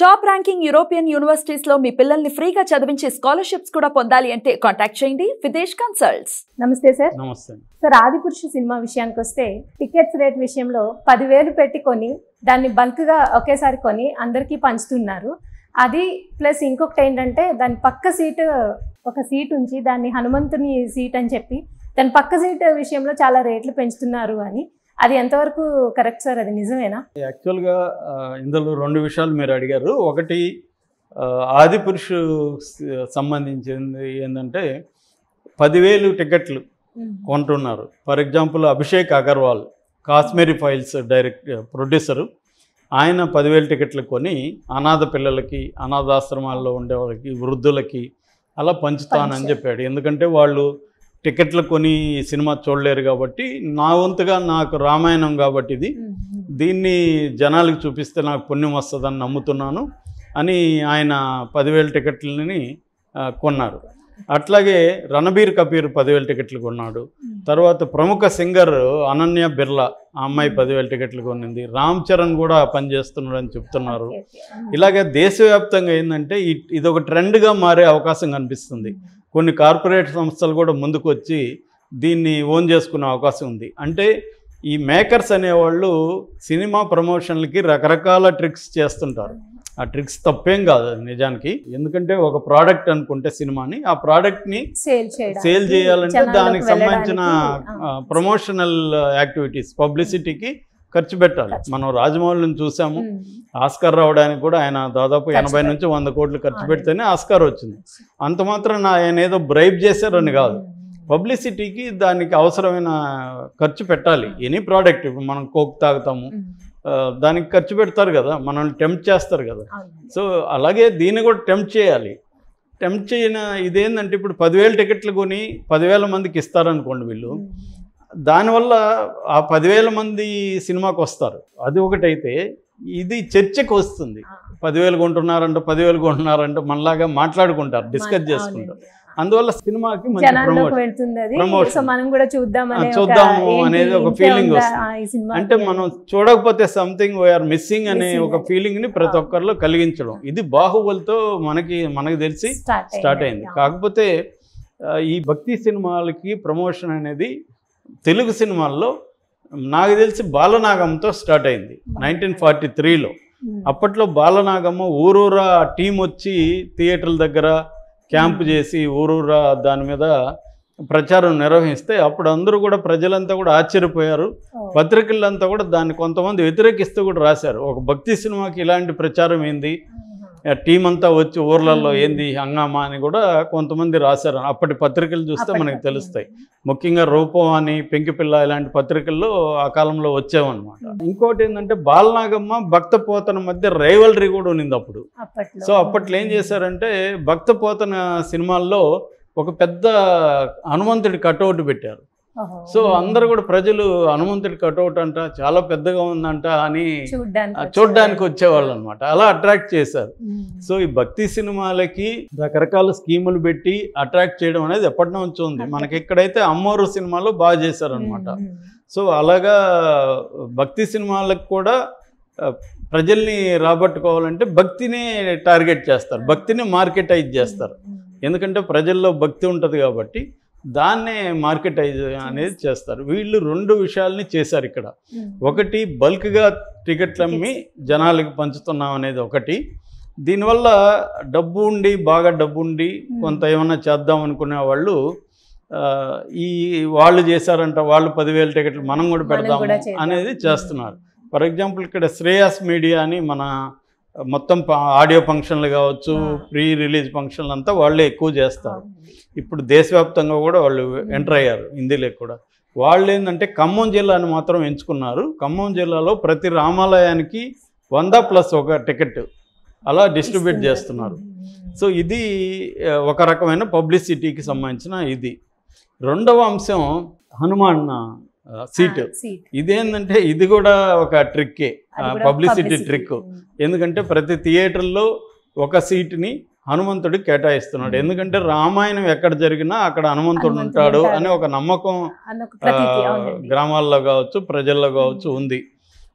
Top ranking European universities లో మీ పిల్లల్ని ఫ్రీగా చదివించే స్కాలర్షిప్స్ కూడా పొందాలి అంటే కాంటాక్ట్ చేయండి విదేశ్ కన్సల్ట్స్ నమస్తే సార్ నమస్తే సార్ ఆదిపురుషు సినిమా విషయానికి వస్తే టికెట్స్ రేట్ విషయంలో పదివేలు పెట్టి కొని దాన్ని బల్క్గా ఒకేసారి కొని అందరికీ పంచుతున్నారు అది ప్లస్ ఇంకొకటి ఏంటంటే దాని పక్క సీటు ఒక సీట్ ఉంచి దాన్ని హనుమంతుని సీట్ అని చెప్పి దాని పక్క సీట్ విషయంలో చాలా రేట్లు పెంచుతున్నారు అని అది ఎంతవరకు కరెక్ట్ సార్ అది నిజమేనా యాక్చువల్గా ఆ, ఇందులో రెండు విషయాలు మీరు అడిగారు ఒకటి ఆ, ఆదిపురుషు స- సంబంధించింది ఏంటంటే పదివేలు టికెట్లు కొంటున్నారు for example Abhishek Agarwal Kashmiri files direct producer ఆయన పదివేలు టికెట్లు కొని అనాథ పిల్లలకి అనాథాశ్రమాల్లో ఉండే వాళ్ళకి వృద్ధులకి అలా పంచుతానని పంచారు. చెప్పాడు ఎందుకంటే వాళ్ళు టికెట్లు కొని ఈ సినిమా చూడలేరు కాబట్టి నా వంతుగా నాకు రామాయణం కాబట్టి ఇది దీన్ని జనాలకు చూపిస్తే నాకు పుణ్యం వస్తుందని నమ్ముతున్నాను అని ఆయన పదివేల టికెట్లని ఆ, కొన్నారు అట్లాగే రణబీర్ కపూర్ పదివేల టికెట్లు కొన్నాడు తర్వాత ప్రముఖ సింగర్ అనన్య బిర్లా ఆ అమ్మాయి పదివేల టికెట్లు కొనింది రామ్ చరణ్ కూడా పనిచేస్తున్నాడు అని చెప్తున్నారు ఓకే, ఓకే. ఇలాగే దేశవ్యాప్తంగా ఏంటంటే ఈ- ఇది ఒక ట్రెండ్గా మారే అవకాశం కనిపిస్తుంది కొన్ని కార్పొరేట్ సంస్థలు కూడా ముందుకు వచ్చి దీన్ని ఓన్ చేసుకునే అవకాశం ఉంది అంటే ఈ మేకర్స్ అనేవాళ్ళు సినిమా ప్రమోషన్లకి రకరకాల ట్రిక్స్ చేస్తుంటారు ఆ ట్రిక్స్ తప్పేం కాదు అది నిజానికి ఎందుకంటే ఒక ప్రోడక్ట్ అనుకుంటే సినిమాని ఆ ప్రోడక్ట్ని సేల్ చేయడానికి, సేల్ చేయాలంటే జనాల్లోకి దానికి సంబంధించిన వెళ్ళడానికి, ఆ, ప్రమోషనల్ యాక్టివిటీస్ పబ్లిసిటీకి ఖర్చు పెట్టాలి ఖర్చు. మనం రాజమౌళిని చూసాము ఉమ్. ఆస్కార్ రావడానికి కూడా ఆయన దాదాపు ఖర్చు ఎనభై పెట్టి- నుంచి వంద కోట్లు ఖర్చు అవును. పెడితేనే ఆస్కార్ వచ్చింది అంత మాత్రం ఆయన ఏదో బ్రైబ్ చేశారని కాదు పబ్లిసిటీకి దానికి అవసరమైన ఖర్చు పెట్టాలి ఎనీ ప్రోడక్ట్ ఇప్పుడు మనం కోక్ తాగుతాము ఉమ్. ఆ, దానికి ఖర్చు పెడతారు కదా మనల్ని టెంప్ట్ చేస్తారు కదా అవును. సో అలాగే దీన్ని కూడా టెంప్ట్ చేయాలి టెంప్ట్ చేయన ఇదేంటంటే ఇప్పుడు పదివేల టికెట్లు కొని పదివేల మందికి ఇస్తారనుకోండి వీళ్ళు ఉమ్. దానివల్ల ఆ పదివేల మంది సినిమాకి వస్తారు అది ఒకటైతే ఇది చర్చకు వస్తుంది ఆ. పదివేలు కొంటున్నారంట పదివేలు కొంటున్నారంట మనలాగా మాట్లాడుకుంటారు డిస్కస్ అవునండి. చేసుకుంటారు అందువల్ల సినిమాకి మంచి జనాల్లోకి ప్రమోషన్ వెళ్తుంది అది Promotion. సో మనం కూడా చూద్దాం ఆ, అనే ఒక చూద్దాము ఏంటి, అనేది ఒక ఇంతే feeling ఉందా, వస్తుంది. ఆ, ఈ సినిమా అంటే మనం చూడకపోతే సంథింగ్ వీఆర్ మిస్సింగ్ అనే Missing ఒక అని. ఫీలింగ్ ని ప్రతి ఆ. ఒక్కరిలో కలిగించడం ఇది బాహుబలితో మనకి మనకి తెలిసి స్టార్ట్ అయింది కాకపోతే ఆ, ఈ భక్తి సినిమాలకి ప్రమోషన్ అనేది తెలుగు సినిమాల్లో నాకు తెలిసి బాలనాగంతో స్టార్ట్ అయింది నైన్టీన్ ఫార్టీ త్రీలో అప్పట్లో బాలనాగమ్మ ఊరూరా టీం వచ్చి థియేటర్ల దగ్గర క్యాంప్ చేసి ఊరూరా దాని మీద ప్రచారం నిర్వహిస్తే అప్పుడు అందరూ కూడా ప్రజలంతా కూడా ఆశ్చర్యపోయారు పత్రికలంతా కూడా దాన్ని కొంతమంది వ్యతిరేకిస్తూ కూడా రాశారు ఒక భక్తి సినిమాకి ఇలాంటి ప్రచారం ఏంది ఆ టీం అంతా వచ్చి ఊర్లలో Hmm. ఏంది హంగామా అని కూడా కొంతమంది రాశారు అప్పటి పత్రికలు చూస్తే మనకి తెలుస్తాయి ముఖ్యంగా రూపం అని పెంకిపిల్ల ఇలాంటి పత్రికల్లో ఆ కాలంలో వచ్చావన్నమాట Hmm. ఇంకోటి ఏంటంటే బాలనాగమ్మ భక్త పోతన మధ్య రైవలరీ కూడా ఉన్నింది అప్పుడు అప్పట్లో సో అప్పట్లో ఏం చేశారంటే భక్త పోతన సినిమాల్లో ఒక పెద్ద హనుమంతుడి కటౌట్ పెట్టారు ఓహో. సో అందరూ కూడా ప్రజలు హనుమంతుడి కటౌట్ అంట చాలా పెద్దగా ఉందంట అని చూడ్డానికి ఆ, వచ్చారు. చూడ్డానికి వచ్చేవాళ్ళు అనమాట అలా అట్రాక్ట్ చేశారు ఉమ్. సో ఈ భక్తి సినిమాలకి రకరకాల స్కీములు పెట్టి అట్రాక్ట్ చేయడం అనేది ఎప్పటి నుంచి ఉంది మనకి ఇక్కడైతే అమ్మోరు సినిమాలో బాగా చేశారనమాట ఉమ్. సో అలాగా భక్తి సినిమాలకు కూడా ఆ, ప్రజల్ని రాబట్టుకోవాలంటే భక్తిని టార్గెట్ చేస్తారు భక్తిని మార్కెటైజ్ చేస్తారు ఉమ్. ఎందుకంటే ప్రజల్లో భక్తి ఉంటుంది కాబట్టి దాన్నే మార్కెటైజ్ అనేది చేస్తారు వీళ్ళు రెండు విషయాల్ని చేశారు ఇక్కడ ఉమ్. ఒకటి బల్క్గా టికెట్లు అమ్మి జనాలకి పంచుతున్నాం అనేది ఒకటి దీనివల్ల డబ్బు ఉండి బాగా డబ్బు ఉండి కొంత ఏమన్నా చేద్దాం అనుకునే వాళ్ళు ఆ, ఈ వాళ్ళు చేశారంట వాళ్ళు పదివేల టికెట్లు మనం కూడా మనం పెడదాము కూడా చేద్దాం. అనేది చేస్తున్నారు ఫర్ ఎగ్జాంపుల్ ఇక్కడ శ్రేయాస్ మీడియా అని మన మొత్తం ఆడియో ఫంక్షన్లు కావచ్చు ఆ. ప్రీ రిలీజ్ ఫంక్షన్లు అంతా వాళ్ళే ఎక్కువ చేస్తారు అవును. ఇప్పుడు దేశవ్యాప్తంగా కూడా వాళ్ళు ఎంటర్ అయ్యారు హిందీలో కూడా వాళ్ళు ఏంటంటే ఖమ్మం జిల్లాని మాత్రం ఎంచుకున్నారు ఖమ్మం జిల్లాలో ప్రతి రామాలయానికి వంద ప్లస్ ఒక టికెట్ అలా డిస్ట్రిబ్యూట్ చేస్తున్నారు ఉమ్. సో ఇది ఆ, ఒక రకమైన పబ్లిసిటీకి సంబంధించిన ఇది రెండవ అంశం హనుమాన్ ఆ, సీట్ ఆ, సీట్ ఇదేంటంటే ఇది కూడా ఒక ట్రిక్కే అది కూడా పబ్లిసిటీ publicity. ట్రిక్ ఉమ్. ఎందుకంటే ప్రతి థియేటర్లో ఒక సీట్ని హనుమంతుడికి కేటాయిస్తున్నాడు ఎందుకంటే రామాయణం ఎక్కడ జరిగినా అక్కడ హనుమంతుడు హనుమంతుడు ఉంటాడు ఉంటాడు. అనే ఒక నమ్మకం అన్న ఒక ఆ, ప్రతీతి అవునండి. గ్రామాల్లో కావచ్చు ప్రజల్లో కావచ్చు ఉంది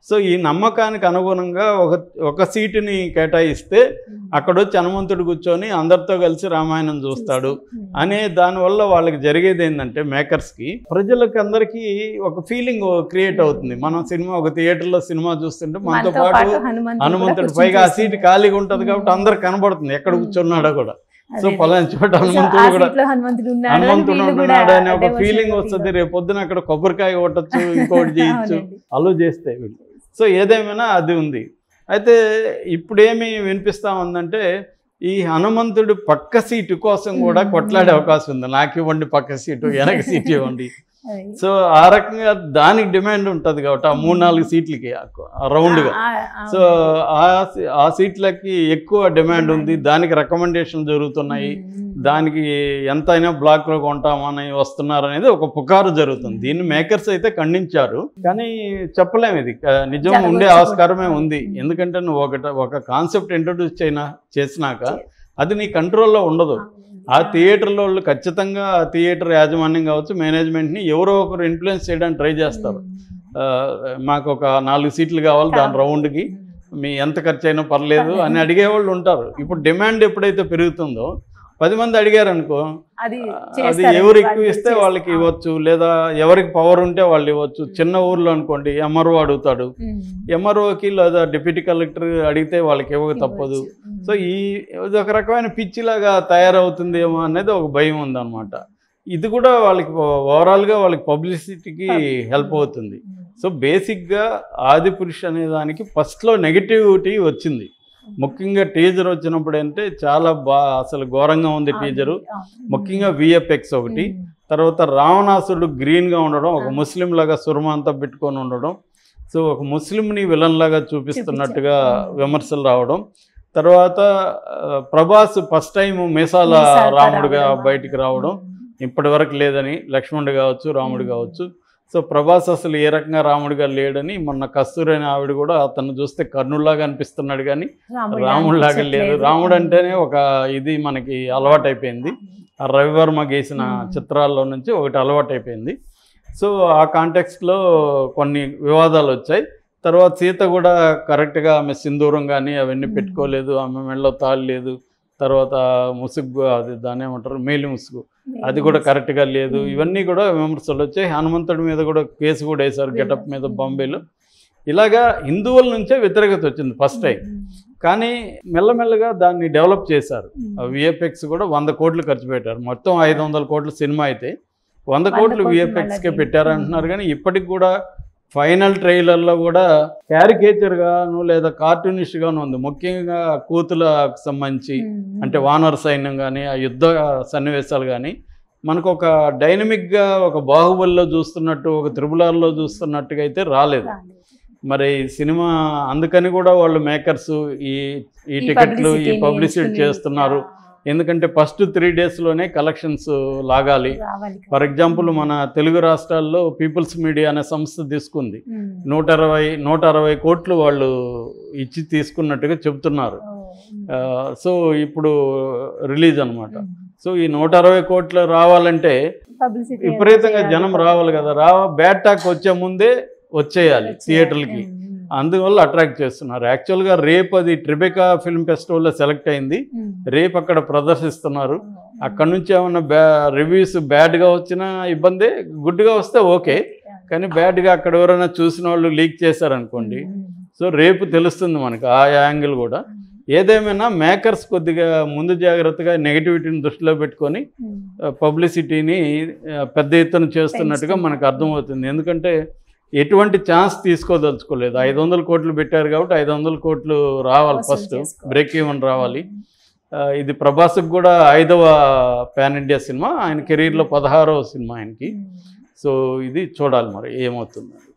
సో ఈ నమ్మకానికి అనుగుణంగా ఒక ఒక సీటుని కేటాయిస్తే అక్కడ వచ్చి హనుమంతుడు కూర్చొని అందరితో కలిసి రామాయణం చూస్తాడు అనే దానివల్ల వాళ్ళకి జరిగేది ఏంటంటే మేకర్స్కి ప్రజలకు అందరికీ ఒక ఫీలింగ్ క్రియేట్ అవుతుంది మనం సినిమా ఒక థియేటర్లో సినిమా చూస్తుంటే మనతో మనతో పాటు పాటు హనుమంతుడు హనుమంతుడు కూడా పైగా ఆ కూర్చొని సీట్ ఖాళీగా ఉంటది కాబట్టి అందరికి కనబడుతుంది ఎక్కడ మ్మ్. కూర్చున్నాడో కూడా సో అదే. పలానా చోట సో ఆ హనుమంతుడు కూడా సీట్లో హనుమంతుడు ఉన్నాడు అని హనుమంతుడు వీళ్ళు కూడా ఉంటున్నాడు అనే ఒక devotion ఫీలింగ్ గా వస్తుంది feel రేపు పొద్దున అక్కడ కొబ్బరికాయ కొట్టచ్చు ఇంకోటి చేయొచ్చు అవునండి. అలో చేస్తే వీళ్ళు సో ఏదేమైనా అది ఉంది అయితే ఇప్పుడేమి వినిపిస్తా ఉందంటే ఈ హనుమంతుడు పక్క సీటు కోసం కూడా మ్మ్. కొట్లాడే అవకాశం ఉంది నాకు ఇవ్వండి పక్క సీటు వెనక సీట్ ఇవ్వండి అది. సో ఆ రకంగా దానికి డిమాండ్ ఉంటుంది కాబట్టి ఆ మూడు నాలుగు సీట్లకి రౌండ్గా ఆ, ఆ, సో ఆ సీ- ఆ సీట్లకి ఎక్కువ డిమాండ్ ఉంది దానికి రికమెండేషన్ జరుగుతున్నాయి మ్మ్. దానికి ఎంతైనా బ్లాక్లో కొంటామని వస్తున్నారు అనేది ఒక పుకారు జరుగుతుంది దీన్ని మేకర్స్ అయితే ఖండించారు కానీ చెప్పలేము ఇది ఆ, నిజం జరగవచ్చు ఉండే కూడా. ఆస్కారమే ఉంది మ్మ్. ఎందుకంటే నువ్వు ఒకట ఒక కాన్సెప్ట్ ఇంట్రొడ్యూస్ చేయనా చేసినాక అది నీ కంట్రోల్లో ఉండదు ఆ థియేటర్లో వాళ్ళు ఖచ్చితంగా ఆ థియేటర్ యాజమాన్యం కావచ్చు మేనేజ్మెంట్ని ఎవరో ఒకరు ఇన్ఫ్లుయెన్స్ చేయడానికి ట్రై చేస్తారు ఆ, మాకు ఒక నాలుగు సీట్లు కావాలి దాని రౌండ్కి మీ ఎంత ఖర్చు అయినా పర్లేదు అని అడిగేవాళ్ళు ఉంటారు ఇప్పుడు డిమాండ్ ఎప్పుడైతే పెరుగుతుందో పది మంది అడిగారు అనుకో అది అది చేస్తారండి, ఎవరు వాళ్ళు ఎక్కువ ఇస్తే చేస్తారు. వాళ్ళకి ఇవ్వచ్చు లేదా ఎవరికి పవర్ ఉంటే వాళ్ళు ఇవ్వచ్చు చిన్న ఊర్లో అనుకోండి ఎంఆర్ఓ అడుగుతాడు మ్మ్. ఎంఆర్ఓకి లేదా డిప్యూటీ కలెక్టర్ అడిగితే వాళ్ళకి ఇవ్వక తప్పదు ఇవ్వచ్చు. సో ఈ ఇది ఒక రకమైన పిచ్చిలాగా తయారవుతుందేమో అనేది ఒక భయం ఉందన్నమాట ఇది కూడా వాళ్ళకి ఓవరాల్గా వాళ్ళకి పబ్లిసిటీకి హెల్ప్ అవుతుంది సో బేసిక్గా ఆదిపురుష్ అనే దానికి ఫస్ట్లో నెగిటివిటీ వచ్చింది ముఖ్యంగా టీజర్ వచ్చినప్పుడు అంటే చాలా బా అసలు ఘోరంగా ఉంది టీజరు అవును. ముఖ్యంగా విఎఫ్ఎక్స్ ఒకటి మ్మ్. తర్వాత రావణాసుడు గ్రీన్గా ఉండడం ఒక ఆ. ముస్లిం లాగా సురమ అంతా పెట్టుకొని ఉండడం సో ఒక ముస్లింని విలన్ లాగా చూపిస్తున్నట్టుగా చూపించారు. విమర్శలు రావడం తర్వాత ఆ, ప్రభాస్ ఫస్ట్ టైం మీసాల మీసాలతో రాముడుగా రావడం. బయటికి రావడం ఇప్పటి వరకు లేదని లక్ష్మణుడు కావచ్చు రాముడు మ్మ్. కావచ్చు సో ప్రభాస్ అసలు ఏ రకంగా రాముడిగా లేడని మొన్న కస్తూరి అనే ఆవిడ కూడా అతను చూస్తే కర్ణుల్లాగా అనిపిస్తున్నాడు కానీ రాముడు రాముడిలాగా లేదు అనిపించట్లేదు. రాముడు అంటేనే ఒక ఇది మనకి అలవాటైపోయింది ఆ రవివర్మ గీసిన మ్మ్. చిత్రాల్లో నుంచి ఒకటి అలవాటైపోయింది సో ఆ కాంటెక్స్ట్లో కొన్ని వివాదాలు వచ్చాయి తర్వాత సీత కూడా కరెక్ట్గా ఆమె సింధూరం కానీ అవన్నీ మ్మ్. పెట్టుకోలేదు ఆమె మెడలో తాళి లేదు తర్వాత ముసుగు అది దాన్ని ఏమంటారు మేలి ముసుగు అది కూడా కరెక్ట్గా లేదు మ్మ్. ఇవన్నీ కూడా విమర్శలు వచ్చాయి హనుమంతుడి మీద కూడా కేసు కూడా వేశారు గెటప్ మీద మ్మ్. బాంబేలో ఇలాగా హిందువుల నుంచే వ్యతిరేకత వచ్చింది ఫస్ట్ టైం కానీ మెల్లమెల్లగా దాన్ని డెవలప్ చేశారు విఎఫ్ఎక్స్ కూడా వంద కోట్లు ఖర్చు పెట్టారు మొత్తం ఐదు వందల కోట్ల సినిమా అయితే వంద వంద కోట్లు కోట్లు విఎఫ్ఎక్స్కే మళ్ళీ. పెట్టారు అంటున్నారు కానీ ఇప్పటికి కూడా ఫైనల్ ట్రైలర్లో కూడా క్యారికేచర్గాను లేదా కార్టూనిస్ట్గాను ఉంది ముఖ్యంగా కూతులకు సంబంధించి అంటే వానర సైన్యం కానీ ఆ యుద్ధ సన్నివేశాలు కానీ మనకు ఒక డైనమిక్గా ఒక బాహుబలిలో చూస్తున్నట్టు ఒక త్రిబులార్లో చూస్తున్నట్టుగా అయితే రాలేదు మరి ఈ సినిమా అందుకని కూడా వాళ్ళు మేకర్స్ ఈ ఈ టికెట్లు ఈ పబ్లిసిటీ చేస్తున్నారు ఎందుకంటే ఫస్ట్ త్రీ డేస్లోనే కలెక్షన్స్ లాగాలి ఫర్ ఎగ్జాంపుల్ మన తెలుగు రాష్ట్రాల్లో పీపుల్స్ మీడియా అనే సంస్థ తీసుకుంది నూట అరవై నూట అరవై కోట్లు వాళ్ళు ఇచ్చి తీసుకున్నట్టుగా చెప్తున్నారు ఆ, సో ఇప్పుడు రిలీజ్ అన్నమాట సో ఈ నూట అరవై కోట్లు రావాలంటే విపరీతంగా జనం రావాలి కదా రా బ్యాడ్ టాక్ వచ్చే ముందే వచ్చేయాలి థియేటర్లకి అందువల్ల అట్రాక్ట్ చేస్తున్నారు యాక్చువల్గా రేపు అది ట్రిబెకా ఫిల్మ్ ఫెస్టివల్లో సెలెక్ట్ అయింది రేపు అక్కడ ప్రదర్శిస్తున్నారు అక్కడ నుంచి ఏమన్నా బ్యా రివ్యూస్ బ్యాడ్గా వచ్చినా ఇబ్బంది గుడ్గా వస్తే ఓకే కానీ బ్యాడ్గా అక్కడ ఎవరైనా చూసిన వాళ్ళు లీక్ చేశారనుకోండి సో రేపు తెలుస్తుంది మనకు ఆ యాంగిల్ కూడా ఏదేమైనా మేకర్స్ కొద్దిగా ముందు జాగ్రత్తగా నెగిటివిటీని దృష్టిలో పెట్టుకొని పబ్లిసిటీని పెద్ద ఎత్తున చేస్తున్నట్టుగా మనకు అర్థమవుతుంది ఎందుకంటే ఎటువంటి ఛాన్స్ తీసుకోదలుచుకోలేదు ఐదు వందల కోట్లు పెట్టారు కాబట్టి ఐదు వందల కోట్లు రావాలి వసూలు ఫస్ట్ చేసుకోవాలి. బ్రేక్ ఈవెన్ రావాలి ఆ, ఇది ప్రభాస్కి కూడా ఐదవ పాన్ ఇండియా సినిమా ఆయన కెరీర్లో పదహారవ సినిమా ఆయనకి సో ఇది చూడాలి మరి ఏమవుతుంది